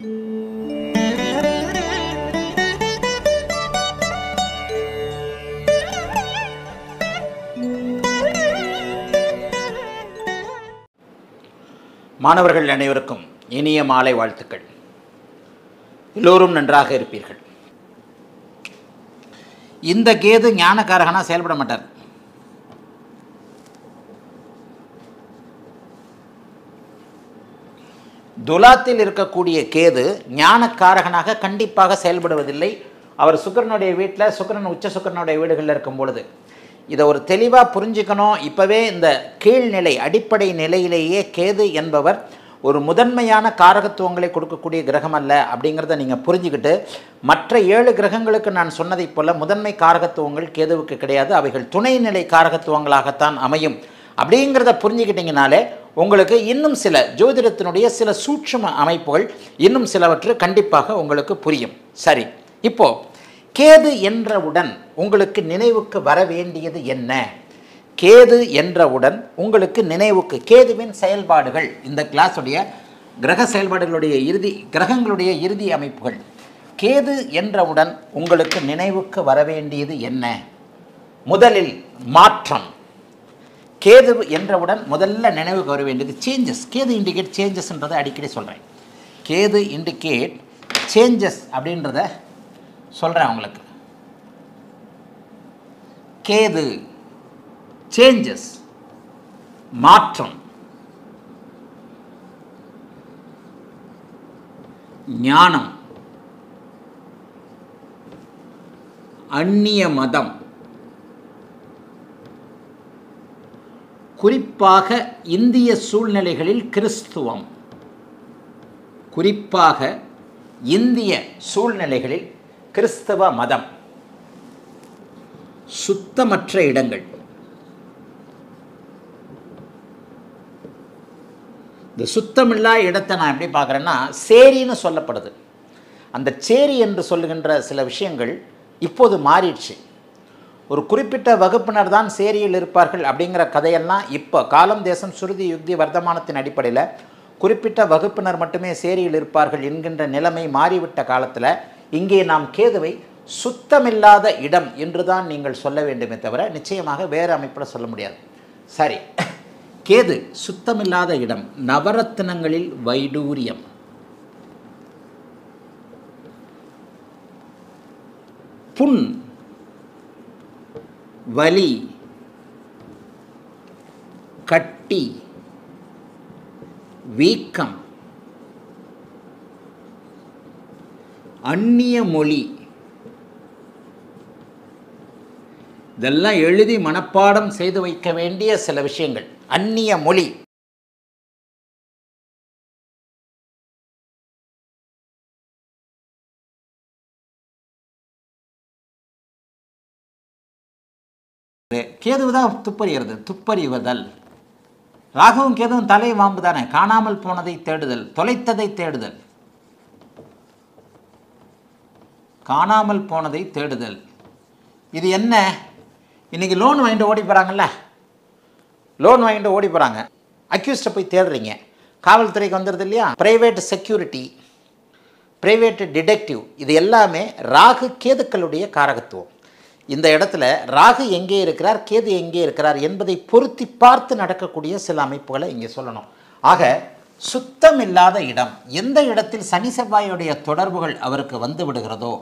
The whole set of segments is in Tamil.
மாணவர்கள் அனைவருக்கும் இனிய மாலை வாழ்த்துக்கள் எல்லோரும் நன்றாக இருப்பீர்கள் இந்த கேது ஞானக்காரகனா செயல்பட மாட்டார் துலாத்தில் இருக்கக்கூடிய கேது ஞானக்காரகனாக கண்டிப்பாக செயல்படுவதில்லை அவர் சுக்கரனுடைய வீட்டில் சுக்கரன் உச்ச சுக்கரனுடைய வீடுகளில் இருக்கும் பொழுது இதை ஒரு தெளிவாக புரிஞ்சுக்கணும் இப்போவே இந்த கீழ்நிலை அடிப்படை நிலையிலேயே கேது என்பவர் ஒரு முதன்மையான காரகத்துவங்களை கொடுக்கக்கூடிய கிரகம் அல்ல அப்படிங்கிறத நீங்கள் புரிஞ்சுக்கிட்டு மற்ற ஏழு கிரகங்களுக்கு நான் சொன்னதைப் போல முதன்மை காரகத்துவங்கள் கேதுவுக்கு கிடையாது அவைகள் துணைநிலை காரகத்துவங்களாகத்தான் அமையும் அப்படிங்கிறத புரிஞ்சுக்கிட்டீங்கனாலே உங்களுக்கு இன்னும் சில ஜோதிடத்தினுடைய சில சூட்சும அமைப்புகள் இன்னும் சிலவற்று கண்டிப்பாக உங்களுக்கு புரியும் சரி இப்போ கேது என்றவுடன் உங்களுக்கு நினைவுக்கு வர வேண்டியது என்ன கேது என்றவுடன் உங்களுக்கு நினைவுக்கு கேதுவின் செயல்பாடுகள் இந்த கிளாஸுடைய கிரக செயல்பாடுகளுடைய இறுதி கிரகங்களுடைய இறுதி அமைப்புகள் கேது என்றவுடன் உங்களுக்கு நினைவுக்கு வர வேண்டியது என்ன முதலில் மாற்றம் கேது என்றவுடன் முதல்ல நினைவுக்கு வர வேண்டியது சேஞ்சஸ் கேது இண்டிகேட் சேஞ்சஸ்ன்றதை அடிக்கடி சொல்கிறேன் கேது இண்டிகேட் சேஞ்சஸ் அப்படின்றத சொல்கிறேன் உங்களுக்கு கேது சேஞ்சஸ் மாற்றம் ஞானம் அந்நிய மதம் குறிப்பாக இந்திய சூழ்நிலைகளில் கிறிஸ்துவம் குறிப்பாக இந்திய சூழ்நிலைகளில் கிறிஸ்தவ மதம் சுத்தமற்ற இடங்கள் இந்த சுத்தமில்லா இடத்தை நான் எப்படி பார்க்குறேன்னா சேரின்னு சொல்லப்படுது அந்த சேரி என்று சொல்லுகின்ற சில விஷயங்கள் இப்போது மாறிடுச்சு ஒரு குறிப்பிட்ட வகுப்பினர் தான் சேரியில் இருப்பார்கள் அப்படிங்கிற கதையெல்லாம் இப்போ காலம் தேசம் சுருதி யுக்தி வர்த்தமானத்தின் அடிப்படையில் குறிப்பிட்ட வகுப்பினர் மட்டுமே சேரியில் இருப்பார்கள் என்கின்ற நிலைமை மாறிவிட்ட காலத்தில் இங்கே நாம் கேதுவை சுத்தமில்லாத இடம் என்று தான் நீங்கள் சொல்ல வேண்டுமே தவிர நிச்சயமாக வேறு அமைப்பில் சொல்ல முடியாது சரி கேது சுத்தமில்லாத இடம் நவரத்தினங்களில் வைடூரியம் புண் வலி கட்டி வீக்கம் அந்நிய மொழி இதெல்லாம் எழுதி மனப்பாடம் செய்து வைக்க வேண்டிய சில விஷயங்கள் அந்நிய மொழி கேதுவு தான் துப்பறிகிறது துப்பறிவதல் ராகுவும் கேதுவும் தலை வாம்பு தானே காணாமல் போனதை தேடுதல் தொலைத்ததை தேடுதல் காணாமல் போனதை தேடுதல் இது என்ன இன்றைக்கி லோன் வாங்கிட்டு ஓடி போகிறாங்கல்ல லோன் வாங்கிட்டு ஓடி போகிறாங்க அக்யூஸ்ட்டை போய் தேடுறீங்க காவல்துறைக்கு வந்துடுது இல்லையா ப்ரைவேட் செக்யூரிட்டி ப்ரைவேட் டிடெக்டிவ் இது எல்லாமே ராகு கேதுக்களுடைய காரகத்துவம் இந்த இடத்துல ராகு எங்கே இருக்கிறார் கேது எங்கே இருக்கிறார் என்பதை பொருத்தி பார்த்து நடக்கக்கூடிய சில அமைப்புகளை இங்கே சொல்லணும் ஆக சுத்தம் இல்லாத இடம் எந்த இடத்தில் சனி செவ்வாயுடைய தொடர்புகள் அவருக்கு வந்து விடுகிறதோ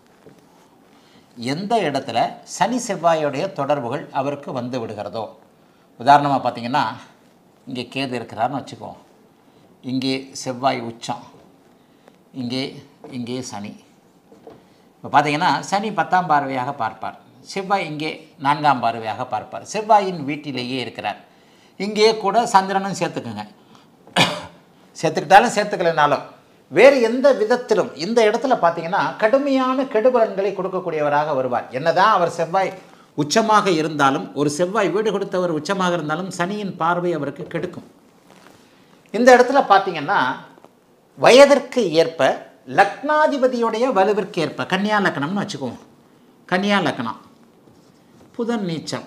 எந்த இடத்துல சனி செவ்வாயுடைய தொடர்புகள் அவருக்கு வந்து விடுகிறதோ உதாரணமாக பார்த்தீங்கன்னா இங்கே கேது இருக்கிறாருன்னு வச்சுக்குவோம் இங்கே செவ்வாய் உச்சம் இங்கே இங்கே சனி இப்போ பார்த்தீங்கன்னா சனி பத்தாம் பார்வையாக பார்ப்பார் செவ்வாய் இங்கே நான்காம் பார்வையாக பார்ப்பார் செவ்வாயின் வீட்டிலேயே இருக்கிறார் இங்கேயே கூட சந்திரனும் சேர்த்துக்குங்க சேர்த்துக்கிட்டாலும் சேர்த்துக்கலைனாலும் வேறு எந்த விதத்திலும் இந்த இடத்துல பார்த்தீங்கன்னா கடுமையான கெடுபலன்களை கொடுக்கக்கூடியவராக வருவார் என்னதான் அவர் செவ்வாய் உச்சமாக இருந்தாலும் ஒரு செவ்வாய் வீடு கொடுத்தவர் உச்சமாக இருந்தாலும் சனியின் பார்வை அவருக்கு கெடுக்கும் இந்த இடத்துல பார்த்தீங்கன்னா வயதிற்கு ஏற்ப லக்னாதிபதியுடைய வலுவிற்கு ஏற்ப கன்னியா லக்னம்னு வச்சுக்குவோம் கன்னியா லக்னம் புதன் நீச்சம்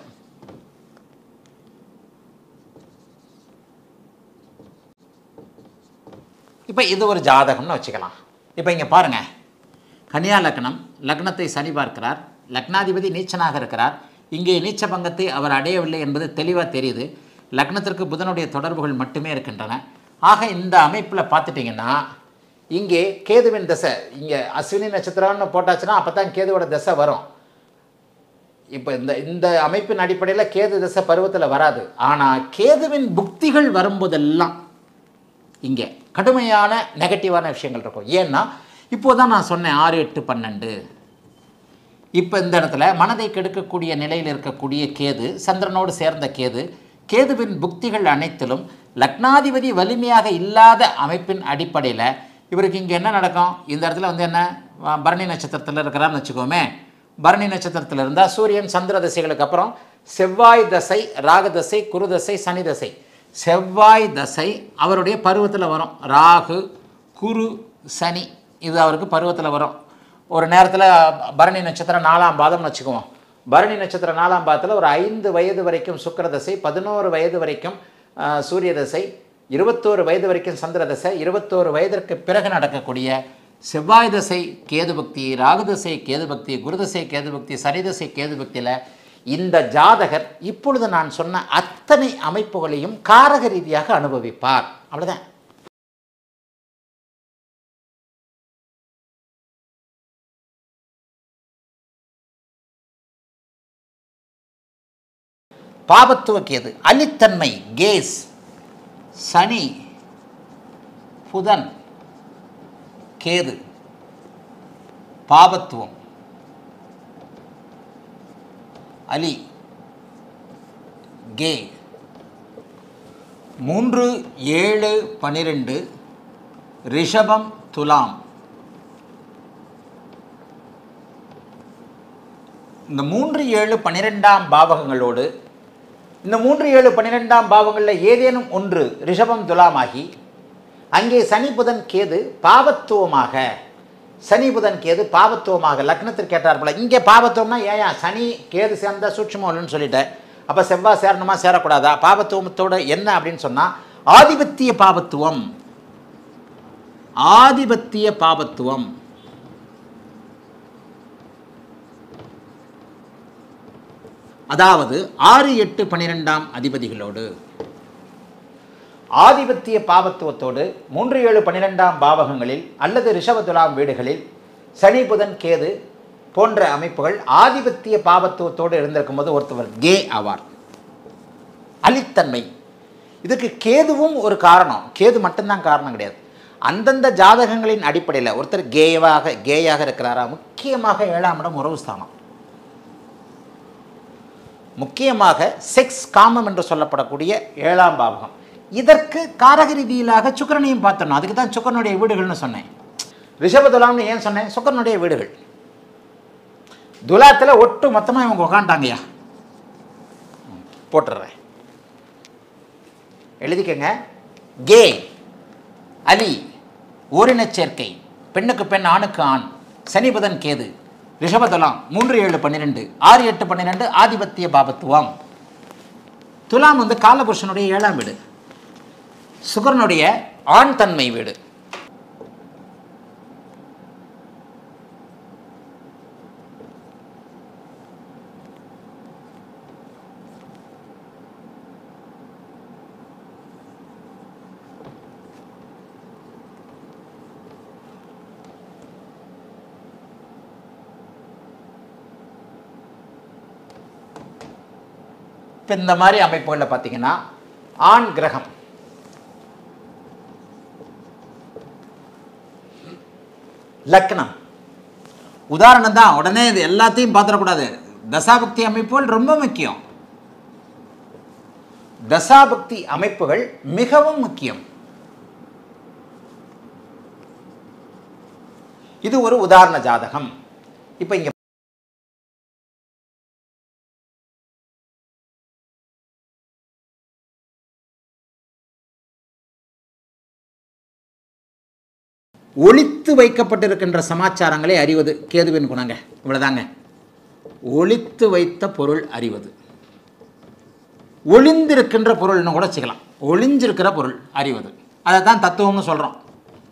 இப்போ இது ஒரு ஜாதகம்னு வச்சுக்கலாம் இப்போ இங்கே பாருங்கள் கன்னியா லக்னம் லக்னத்தை சனி பார்க்கிறார் லக்னாதிபதி நீச்சனாக இருக்கிறார் இங்கே நீச்ச பங்கத்தை அவர் அடையவில்லை என்பது தெளிவாக தெரியுது லக்னத்திற்கு புதனுடைய தொடர்புகள் மட்டுமே இருக்கின்றன ஆக இந்த அமைப்பில் பார்த்துட்டிங்கன்னா இங்கே கேதுவின் தசை இங்கே அஸ்வினி நட்சத்திரம்னு போட்டாச்சுன்னா அப்போ தான் கேதுவோட தசை வரும் இப்போ இந்த இந்த அமைப்பின் அடிப்படையில் கேது தசை பருவத்தில் வராது ஆனால் கேதுவின் புக்திகள் வரும்போதெல்லாம் இங்கே கடுமையான நெகட்டிவான விஷயங்கள் இருக்கும் ஏன்னா இப்போ தான் நான் சொன்னேன் ஆறு எட்டு பன்னெண்டு இப்போ இந்த இடத்துல மனதை கெடுக்கக்கூடிய நிலையில் இருக்கக்கூடிய கேது சந்திரனோடு சேர்ந்த கேது கேதுவின் புக்திகள் அனைத்திலும் லக்னாதிபதி வலிமையாக இல்லாத அமைப்பின் அடிப்படையில் இவருக்கு இங்கே என்ன நடக்கும் இந்த இடத்துல வந்து என்ன வ- பரணி நட்சத்திரத்தில் இருக்கிறான்னு வச்சுக்கோமே பரணி நட்சத்திரத்தில் இருந்தால் சூரியன் சந்திர தசைகளுக்கு அப்புறம் செவ்வாய் தசை ராகு தசை குரு தசை சனி தசை செவ்வாய் தசை அவருடைய பருவத்தில் வரும் ராகு குரு சனி இது அவருக்கு பருவத்தில் வரும் ஒரு நேரத்தில் பரணி நட்சத்திரம் நாலாம் பாதம்னு வச்சுக்குவோம் பரணி நட்சத்திரம் நாலாம் பாதத்தில் ஒரு ஐந்து வயது வரைக்கும் சுக்கிர தசை பதினோரு வயது வரைக்கும் ஆ, சூரிய தசை இருபத்தோரு வயது வரைக்கும் சந்திர தசை இருபத்தோரு வயதிற்கு பிறகு நடக்கக்கூடிய செவ்வாய் தசை கேது பக்தி ராகு தசை கேது பக்தி குரு தசை கேது பக்தி சனி தசை கேது பக்தியில் இந்த ஜாதகர் இப்பொழுது நான் சொன்ன அத்தனை அமைப்புகளையும் காரக ரீதியாக அனுபவிப்பார் அவ்வளவுதான் பாபத்துவ கேது அலித்தன்மை கேஸ் சனி புதன் கேது பாபத்துவம் அலி கே மூன்று ஏழு பனிரெண்டு ரிஷபம் துலாம் இந்த மூன்று ஏழு பன்னிரெண்டாம் பாவகங்களோடு இந்த மூன்று ஏழு பன்னிரெண்டாம் பாவங்களில் ஏதேனும் ஒன்று ரிஷபம் துலாமாகி அங்கே சனி புதன் கேது பாவத்துவமாக சனி புதன் கேது பாவத்துவமாக லக்னத்திற்கு கேட்டார் போல இங்கே பாவத்துவம்னா ஏயா சனி கேது சேர்ந்தா சூட்சமோல்னு சொல்லிட்டேன் அப்போ செவ்வாய் சேரணுமா சேரக்கூடாதா பாவத்துவத்தோட என்ன அப்படின்னு சொன்னால் ஆதிபத்திய பாவத்துவம் ஆதிபத்திய பாவத்துவம் அதாவது ஆறு எட்டு பன்னிரெண்டாம் அதிபதிகளோடு ஆதிபத்திய பாவத்துவத்தோடு மூன்று ஏழு பன்னிரெண்டாம் பாவகங்களில் அல்லது ரிஷபதுலாம் வீடுகளில் சனி புதன் கேது போன்ற அமைப்புகள் ஆதிபத்திய பாவத்துவத்தோடு இருந்திருக்கும் போது ஒருத்தவர் கே ஆவார் அலித்தன்மை இதுக்கு கேதுவும் ஒரு காரணம் கேது மட்டும்தான் காரணம் கிடையாது அந்தந்த ஜாதகங்களின் அடிப்படையில் ஒருத்தர் கேவாக கேயாக இருக்கிறாரா முக்கியமாக ஏழாம் இடம் உறவு ஸ்தானம் முக்கியமாக செக்ஸ் காமம் என்று சொல்லப்படக்கூடிய ஏழாம் பாவகம் இதற்கு காரக ரீதியிலாக சுக்கிரனையும் பார்த்தணும் அதுக்கு தான் சுக்கரனுடைய வீடுகள்னு சொன்னேன் ரிஷபதுலாம்னு ஏன் சொன்னேன் சுக்கரனுடைய வீடுகள் துலாத்தில் ஒட்டு மொத்தமாக இவங்க உக்காண்டாங்கய்யா போட்டுடுறேன் எழுதிக்கங்க கே அலி ஓரினச் சேர்க்கை பெண்ணுக்கு பெண் ஆணுக்கு ஆண் சனி புதன் கேது ரிஷபதுலாம் மூன்று ஏழு பன்னிரெண்டு ஆறு எட்டு பன்னிரெண்டு ஆதிபத்திய பாபத்துவம் துலாம் வந்து காலபுருஷனுடைய ஏழாம் வீடு சுகரனுடைய ஆண் தன்மை வீடு இப்போ இந்த மாதிரி அமைப்புகளில் பார்த்தீங்கன்னா ஆண் கிரகம் லக்னம் உதாரணம் தான் உடனே இது எல்லாத்தையும் பார்த்துடக்கூடாது தசாபக்தி அமைப்புகள் ரொம்ப முக்கியம் தசாபக்தி அமைப்புகள் மிகவும் முக்கியம் இது ஒரு உதாரண ஜாதகம் இப்போ இங்க ஒளித்து வைக்கப்பட்டிருக்கின்ற சமாச்சாரங்களை அறிவது கேதுவின் குணங்க இவ்வளவுதாங்க ஒளித்து வைத்த பொருள் அறிவது ஒளிந்திருக்கின்ற பொருள்னு கூட வச்சுக்கலாம் ஒளிஞ்சிருக்கிற பொருள் அறிவது அதை தான் தத்துவம்னு சொல்கிறோம்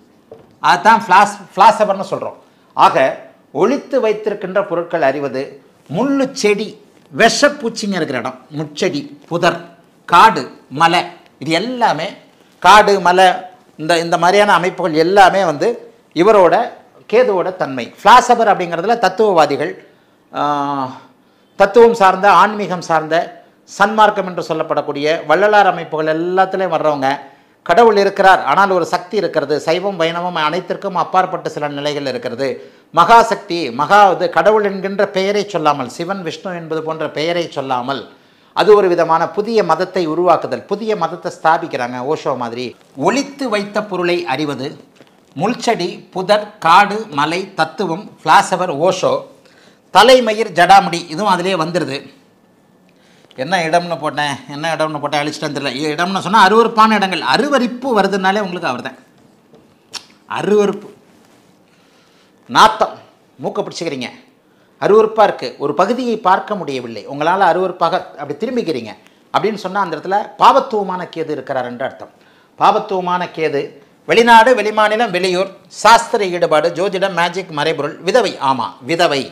அதுதான் ஃப்ளாஸ் ஃப்ளாசபர்னு சொல்கிறோம் ஆக ஒளித்து வைத்திருக்கின்ற பொருட்கள் அறிவது முள்ளு செடி விஷப்பூச்சிங்க இருக்கிற இடம் முச்செடி புதர் காடு மலை இது எல்லாமே காடு மலை இந்த இந்த மாதிரியான அமைப்புகள் எல்லாமே வந்து இவரோட கேதுவோட தன்மை ஃப்ளாசபர் அப்படிங்கிறதுல தத்துவவாதிகள் ஆஹ், தத்துவம் சார்ந்த ஆன்மீகம் சார்ந்த சன்மார்க்கம் என்று சொல்லப்படக்கூடிய வள்ளலார் அமைப்புகள் எல்லாத்துலேயும் வர்றவங்க கடவுள் இருக்கிறார் ஆனால் ஒரு சக்தி இருக்கிறது சைவம் வைணவம் அனைத்திற்கும் அப்பாற்பட்ட சில நிலைகள் இருக்கிறது மகாசக்தி மகா இது கடவுள் என்கின்ற பெயரை சொல்லாமல் சிவன் விஷ்ணு என்பது போன்ற பெயரை சொல்லாமல் அது ஒரு விதமான புதிய மதத்தை உருவாக்குதல் புதிய மதத்தை ஸ்தாபிக்கிறாங்க ஓஷோ மாதிரி ஒளித்து வைத்த பொருளை அறிவது முள்செடி புதர் காடு மலை தத்துவம் பிளாசவர் ஓஷோ தலைமயிர் ஜடாமுடி இதுவும் அதிலே வந்துடுது என்ன இடம்னு போட்டேன் என்ன இடம்னு போட்டேன் அழிச்சிட்டேன் தெரியல இடம்னு சொன்னால் அருவருப்பான இடங்கள் அருவரிப்பு வருதுனாலே உங்களுக்கு அவர் தான் அருவருப்பு நாத்தம் மூக்க பிடிச்சிக்கிறீங்க அருவருப்பாக இருக்குது ஒரு பகுதியை பார்க்க முடியவில்லை உங்களால் அருவருப்பாக அப்படி திரும்பிக்கிறீங்க அப்படின்னு சொன்னால் அந்த இடத்துல பாபத்துவமான கேது இருக்கிறார் என்று அர்த்தம் பாபத்துவமான கேது வெளிநாடு வெளிமாநிலம் வெளியூர் சாஸ்திர ஈடுபாடு ஜோதிடம் மேஜிக் மறைபொருள் விதவை ஆமாம் விதவை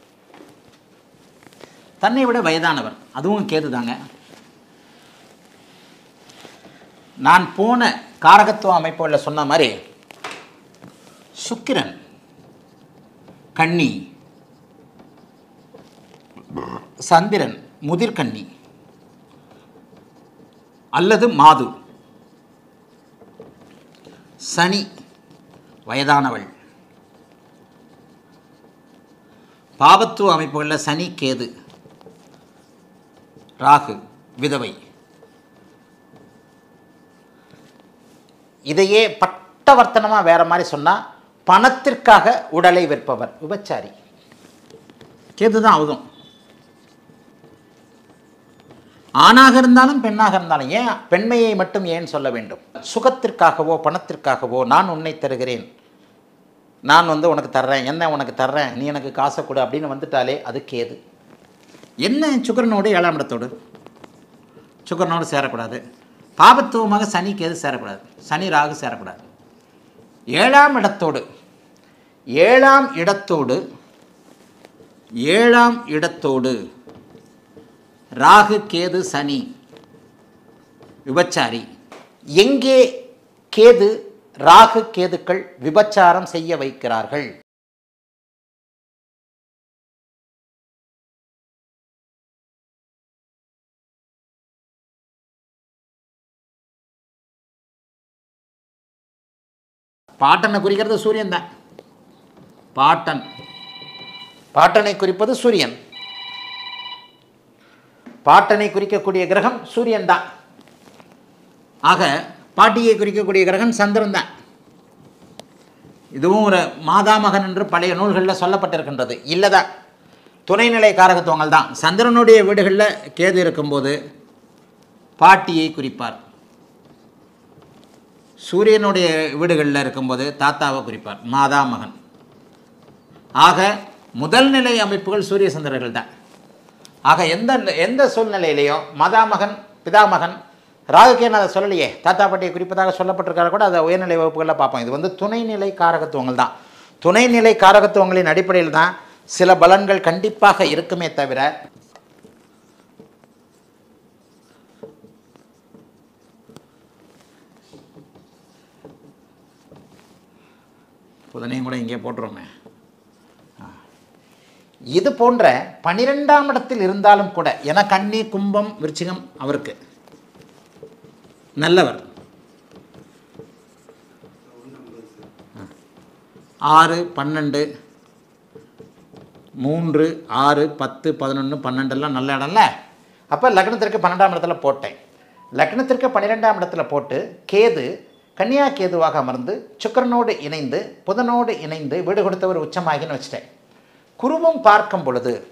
தன்னை விட வயதானவர் அதுவும் கேது தாங்க நான் போன காரகத்துவ அமைப்புகளில் சொன்ன மாதிரி சுக்கிரன் கன்னி சந்திரன் முதிர்கன்னி அல்லது மாது சனி வயதானவள் பாபத்துவ அமைப்புகளில் சனி கேது ராகு விதவை இதையே பட்டவர்த்தனமாக வேற மாதிரி சொன்னால் பணத்திற்காக உடலை விற்பவர் விபச்சாரி கேது தான் அவதும் ஆணாக இருந்தாலும் பெண்ணாக இருந்தாலும் ஏன் பெண்மையை மட்டும் ஏன் சொல்ல வேண்டும் சுகத்திற்காகவோ பணத்திற்காகவோ நான் உன்னை தருகிறேன் நான் வந்து உனக்கு தர்றேன் என்ன உனக்கு தர்றேன் நீ எனக்கு காசை கொடு அப்படின்னு வந்துட்டாலே அது கேது என்ன சுக்கரனோடு ஏழாம் இடத்தோடு சுக்கரனோடு சேரக்கூடாது பாபத்துவமாக சனி கேது சேரக்கூடாது சனி ராகு சேரக்கூடாது ஏழாம் இடத்தோடு ஏழாம் இடத்தோடு ஏழாம் இடத்தோடு ராகு கேது சனி விபச்சாரி எங்கே கேது ராகு கேதுக்கள் விபச்சாரம் செய்ய வைக்கிறார்கள் பாட்டனை குறிக்கிறது சூரியன் தான் பாட்டன் பாட்டனை குறிப்பது சூரியன் பாட்டனை குறிக்கக்கூடிய கிரகம் சூரியன் தான் ஆக பாட்டியை குறிக்கக்கூடிய கிரகம் சந்திரன் தான் இதுவும் ஒரு மாதாமகன் என்று பழைய நூல்களில் சொல்லப்பட்டிருக்கின்றது இல்லைதான் துணைநிலை காரகத்துவங்கள் தான் சந்திரனுடைய வீடுகளில் கேது இருக்கும்போது பாட்டியை குறிப்பார் சூரியனுடைய வீடுகளில் இருக்கும்போது தாத்தாவை குறிப்பார் மாதா மகன் ஆக முதல் நிலை அமைப்புகள் சூரிய சந்திரர்கள் தான் ஆக எந்த எந்த சூழ்நிலையிலையும் மாதாமகன் பிதாமகன் ராகுக்கேன் அதை சொல்லலையே தாத்தா பாட்டியை குறிப்பதாக சொல்லப்பட்டிருக்காரு கூட அதை உயர்நிலை வகுப்புகளில் பார்ப்போம் இது வந்து துணைநிலை காரகத்துவங்கள் தான் துணைநிலை காரகத்துவங்களின் அடிப்படையில் தான் சில பலன்கள் கண்டிப்பாக இருக்குமே தவிர புதனையும் கூட இங்கே போட்டுருவோமே ஆ. இது போன்ற பனிரெண்டாம் இடத்தில் இருந்தாலும் கூட என கன்னி கும்பம் விருச்சிகம் அவருக்கு நல்லவர் ஆ. ஆறு பன்னெண்டு மூன்று ஆறு பத்து பதினொன்று பன்னெண்டெல்லாம் நல்ல இடம்ல அப்போ லக்னத்திற்கு பன்னெண்டாம் இடத்துல போட்டேன் லக்னத்திற்கு பன்னிரெண்டாம் இடத்துல போட்டு கேது கன்னியா கேதுவாக அமர்ந்து சுக்கரனோடு இணைந்து புதனோடு இணைந்து வீடு கொடுத்தவர் உச்சமாகின்னு வச்சிட்டேன் குருவும் பார்க்கும் பொழுது